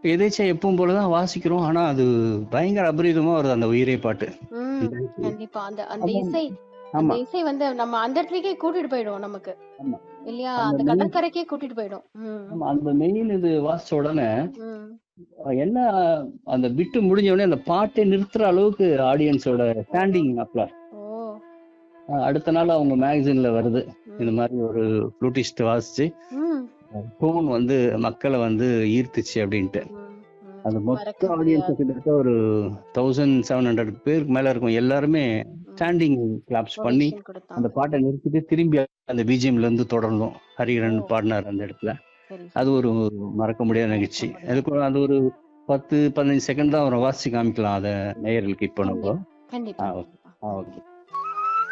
எதேச்சா எப்பவும் போலதான் வாசிக்கிறோம் ஆனா அது பயங்கர அபரீதமா வருது அந்த உயிரே பாட்டு ம் கண்டிப்பா அந்த அந்த ஆமா. இசை அந்த ஆமா இசை வந்து நம்ம அந்த இடத்துலயே கூட்டிட்டு போயிடும் நமக்கு ஆமா. இல்லையா அந்த அந்த மெயின் கடற்கரைக்கே கூட்டிட்டு போயிடும் ம் ஆமா அந்த மெயின் இது வாசிச்ச உடனே ம் என்ன அந்த பிட்டு முடிஞ்ச உடனே அந்த பாட்டை நிறுத்துற அளவுக்கு ஆடியன்ஸோட ஸ்டாண்டிங் அப்ளாஸ் ஓ அடுத்த நாள் அவங்க மேகசின்ல வருது இந்த ம் மாதிரி ஒரு ஃப்ளூட்டிஸ்ட் வாசிச்சு ம் டோன் வந்து மக்களை வந்து ஈர்த்துச்சு அப்படின்ட்டு ம், ம். அந்த மொத்த மறக்க ஆடியன்ஸ் முடியாது கிட்டத்தட்ட ஒரு தௌசண்ட் செவன் ஹண்ட்ரட் பேருக்கு மேல இருக்கும் எல்லாருமே ஸ்டாண்டிங் கிளாப்ஸ் பண்ணி ovation அந்த கொடுத்தாங்க பாட்டை நிறுத்திட்டு திரும்பி அந்த பிஜிஎம்ல இருந்து தொடர்ந்தோம் ஹரிஹரன் ஓ. பாடினார் அந்த இடத்துல சரி அது சரி ஒரு மறக்க முடியாத நிகழ்ச்சி மறக்க முடியாது. அதுக்கு அது ஒரு பத்து பதினஞ்சு செகண்ட் தான் அவரை வாசிச்சு காமிக்கலாம் அதை நேயர்களுக்கு இப்போ நம்ம கண்டிப்பா ஆ, கண்டிப்பா ஆ ஓகே